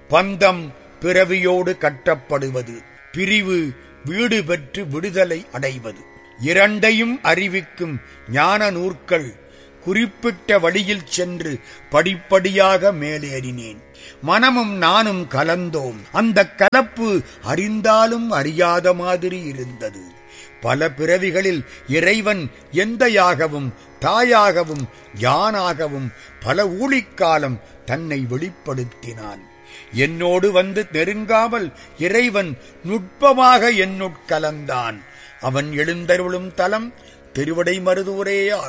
பந்தம் பிறவியோடு கட்டப்படுவது பிரிவு வீடு பெற்று விடுதலை அடைவது இரண்டையும் அறிவிக்கும் ஞான நூற்கள் குறிப்பிட்ட வழியில் சென்று படிப்படியாக மேலேறினேன் மனமும் நானும் கலந்தோம் அந்த கலப்பு அறிந்தாலும் அறியாத மாதிரி இருந்தது பல பிறவிகளில் இறைவன் எந்தையாகவும் தாயாகவும் யானாகவும் பல ஊழிக்காலம் தன்னை வெளிப்படுத்தினான் என்னோடு வந்து நெருங்காமல் இறைவன் நுட்பமாக என்னுட்கலந்தான் அவன் எழுந்தருளும் தலம் திருவிடை மருதூரே